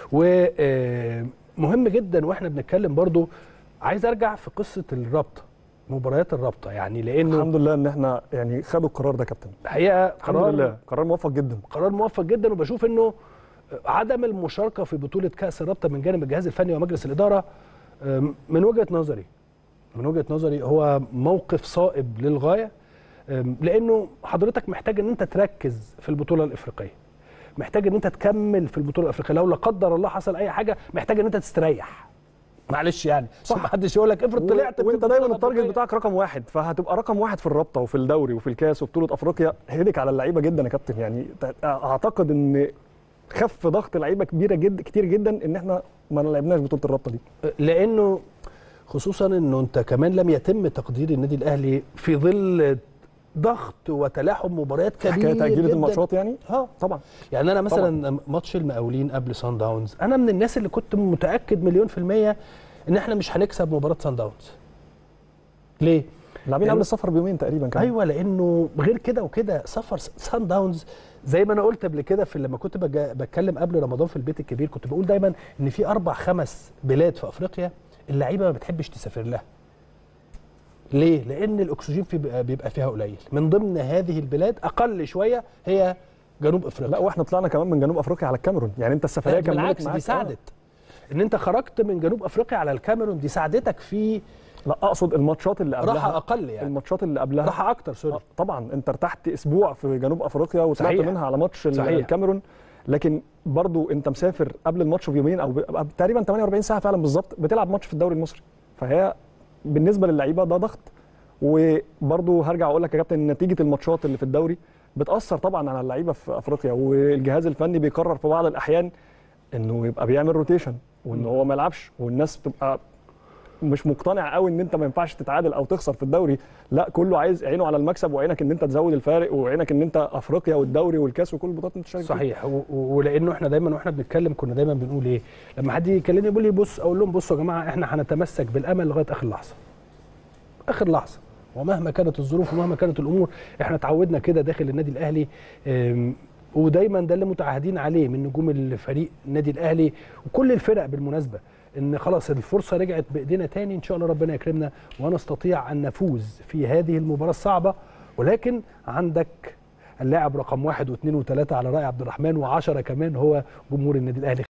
ومهم جدا واحنا بنتكلم برضو عايز ارجع في قصه الرابطه مباريات الرابطه يعني لانه الحمد لله ان احنا يعني خدوا القرار ده يا كابتن الحقيقه الحمد قرار لله قرار موفق جدا قرار موفق جدا وبشوف انه عدم المشاركه في بطوله كاس الرابطه من جانب الجهاز الفني ومجلس الاداره أم، من وجهه نظري من وجهه نظري هو موقف صائب للغايه أم، لانه حضرتك محتاج ان انت تركز في البطوله الافريقيه محتاج ان انت تكمل في البطوله الافريقيه لو لا قدر الله حصل اي حاجه محتاج ان انت تستريح معلش يعني عشان ما حدش يقول لك افرض طلعت من وانت البطولة دايما التارجت الأفريقية. بتاعك رقم واحد فهتبقى رقم واحد في الرابطه وفي الدوري وفي الكاس وبطوله افريقيا هدك على اللعيبه جدا يا كابتن يعني ت- اعتقد ان خف ضغط لعيبه كبيره جدا كتير جدا ان احنا ما لعبناش بطوله الرابطه دي لانه خصوصا انه انت كمان لم يتم تقدير النادي الاهلي في ظل ضغط وتلاحم مباريات كبير حكايه تاجيله جداً. الماتشات يعني اه طبعا يعني انا مثلا ماتش المقاولين قبل سان داونز انا من الناس اللي كنت متاكد مليون في الميه ان احنا مش هنكسب مباراه سان داونز ليه لاعبين لأنه- قبل السفر بيومين تقريبا كمان ايوه لانه غير كده وكده سفر سان داونز زي ما انا قلت قبل كده في لما كنت بجا- بتكلم قبل رمضان في البيت الكبير كنت بقول دايما ان في اربع خمس بلاد في افريقيا اللعيبه ما بتحبش تسافر لها ليه لان الاكسجين في بيبقى- بيبقى فيها قليل من ضمن هذه البلاد اقل شويه هي جنوب افريقيا لا واحنا طلعنا كمان من جنوب افريقيا على الكاميرون يعني انت السفريه لا كملت بالعكس معاك دي ساعدت ان انت خرجت من جنوب افريقيا على الكاميرون دي ساعدتك في آه. لا اقصد الماتشات اللي قبلها راحه اقل يعني الماتشات اللي قبلها راحه اكتر سوري آه، طبعا انت ارتحت اسبوع في جنوب افريقيا وطلعت صحيح. منها على ماتش ال- صحيح. الكاميرون لكن برضو انت مسافر قبل الماتش بيومين او ب- تقريبا 48 ساعه فعلا بالظبط بتلعب ماتش في الدوري المصري فهي بالنسبه للعيبه ده ضغط وبرضو هرجع اقول لك يا كابتن نتيجه الماتشات اللي في الدوري بتاثر طبعا على اللعيبه في افريقيا والجهاز الفني بيقرر في بعض الاحيان انه يبقى بيعمل روتيشن وان هو ما يلعبش والناس بتبقى مش مقتنع قوي ان انت ما ينفعش تتعادل او تخسر في الدوري لا كله عايز عينه على المكسب وعينك ان انت تزود الفارق وعينك ان انت افريقيا والدوري والكاس وكل البطولات انت تشارك فيها. صحيح و- و- ولانه احنا دايما واحنا بنتكلم كنا دايما بنقول ايه لما حد يجي يكلمني يقول لي بص اقول لهم بصوا يا جماعه احنا هنتمسك بالامل لغايه اخر لحظه اخر لحظه ومهما كانت الظروف ومهما كانت الامور احنا اتعودنا كده داخل النادي الاهلي أم، ودايما ده اللي متعهدين عليه من نجوم الفريق النادي الاهلي وكل الفرق بالمناسبه ان خلاص الفرصه رجعت بايدينا تاني ان شاء الله ربنا يكرمنا ونستطيع ان نفوز في هذه المباراه الصعبه ولكن عندك اللاعب رقم واحد واثنين وثلاثه على راي عبد الرحمن وعشرة كمان هو جمهور النادي الاهلي